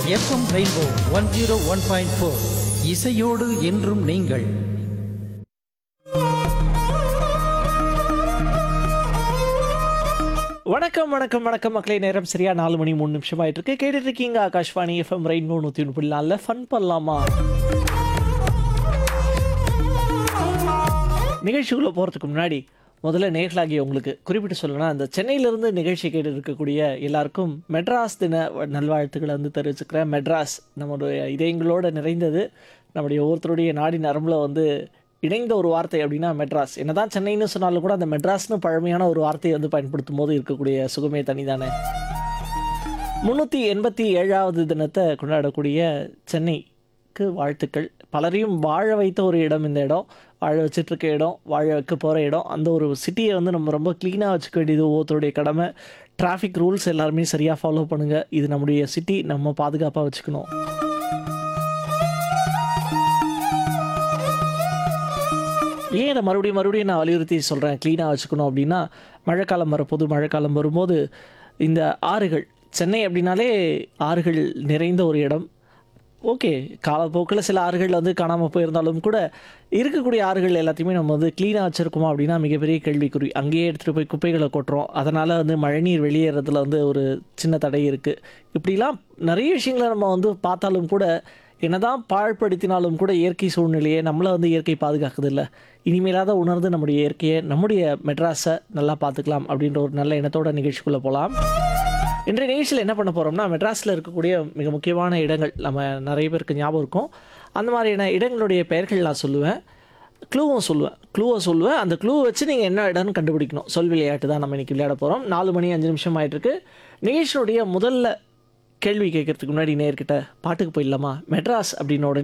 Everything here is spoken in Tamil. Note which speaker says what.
Speaker 1: FM rainbow one zero one point four இசையோடு என்றும் நீங்கள்
Speaker 2: வணக்கம் வணக்கம் வணக்கம் மக்களே நேரம் சரியா நாலு மணி மூணு நிமிஷம் ஆயிட்டு இருக்கு கேட்டுட்டு இருக்கீங்க ஆகாஷ்வாணி எஃப்எம் ரெயின்போ நூற்றி ஒன்று புள்ளி நாலில் ஃபன் பண்ணலாமா நிகழ்ச்சிக்குள்ளே போகிறதுக்கு முன்னாடி முதல்ல நேர்களாகிய உங்களுக்கு குறிப்பிட்டு சொல்லணும்னா அந்த சென்னையிலேருந்து நிகழ்ச்சி கேட்டு இருக்கக்கூடிய எல்லாருக்கும் மெட்ராஸ் தின நல்வாழ்த்துக்களை வந்து தெரிவிச்சுக்கிறேன் மெட்ராஸ் நம்மளுடைய இதயங்களோட நிறைந்தது நம்முடைய ஒவ்வொருத்தருடைய நாடி நரம்புல வந்து இணைந்த ஒரு வார்த்தை அப்படின்னா மெட்ராஸ் என்னதான் சென்னைன்னு சொன்னாலும் கூட அந்த மெட்ராஸ்னு பழமையான ஒரு வார்த்தையை வந்து பயன்படுத்தும் போது இருக்கக்கூடிய சுகமே தனிதானே முந்நூற்றி எண்பத்தி ஏழாவது தினத்தை கொண்டாடக்கூடிய சென்னைக்கு வாழ்த்துக்கள் பலரையும் வாழ வைத்த ஒரு இடம் இந்த இடம் வாழ வச்சிட்ருக்க இடம் வாழ வைக்க போகிற இடம் அந்த ஒரு சிட்டியை வந்து நம்ம ரொம்ப க்ளீனாக வச்சுக்க வேண்டியது ஒவ்வொருத்தருடைய கடமை டிராஃபிக் ரூல்ஸ் எல்லாருமே சரியாக ஃபாலோ பண்ணுங்கள் இது நம்முடைய சிட்டி நம்ம பாதுகாப்பாக வச்சுக்கணும் ஏன் இதை மறுபடியும் மறுபடியும் நான் வலியுறுத்தி சொல்கிறேன் க்ளீனாக வச்சுக்கணும் அப்படின்னா மழைக்காலம் வரப்போது மழைக்காலம் வரும்போது இந்த ஆறுகள் சென்னை அப்படின்னாலே ஆறுகள் நிறைந்த ஒரு இடம் ஓகே காலப்போக்கில் சில ஆறுகள் வந்து காணாமல் போயிருந்தாலும் கூட இருக்கக்கூடிய ஆறுகள் எல்லாத்தையுமே நம்ம வந்து க்ளீனாக வச்சுருக்கோமா அப்படின்னா மிகப்பெரிய கேள்விக்குறி அங்கேயே எடுத்துகிட்டு போய் குப்பைகளை கொட்டுறோம் அதனால் வந்து மழைநீர் வெளியேறதுல வந்து ஒரு சின்ன தடை இருக்குது இப்படிலாம் நிறைய விஷயங்களை நம்ம வந்து பார்த்தாலும் கூட என்னதான் பாழ்படுத்தினாலும் கூட இயற்கை சூழ்நிலையை நம்மளை வந்து இயற்கை பாதுகாக்குது இல்லை இனிமேலாத உணர்ந்து நம்முடைய இயற்கையை நம்முடைய மெட்ராஸை நல்லா பார்த்துக்கலாம் அப்படின்ற ஒரு நல்ல எண்ணத்தோட நிகழ்ச்சிக்குள்ளே போகலாம் இன்றைய நிகழ்ச்சியில் என்ன பண்ண போகிறோம்னா மெட்ராஸில் இருக்கக்கூடிய மிக முக்கியமான இடங்கள் நம்ம நிறைய பேருக்கு ஞாபகம் இருக்கும் அந்த மாதிரியான இடங்களுடைய பெயர்கள் நான் சொல்லுவேன் க்ளூவும் சொல்லுவேன் க்ளூவை சொல்லுவேன் அந்த க்ளூ வச்சு நீங்கள் என்ன இடம்னு கண்டுபிடிக்கணும் சொல் விளையாட்டு தான் நம்ம இன்றைக்கி விளையாட போகிறோம் நாலு மணி அஞ்சு நிமிஷம் ஆயிட்டிருக்கு நிகழ்ச்சியுடைய முதல்ல கேள்வி கேட்கறதுக்கு முன்னாடி நேர்கிட்ட பாட்டுக்கு போயிடலாமா மெட்ராஸ் அப்படின்னு உடனே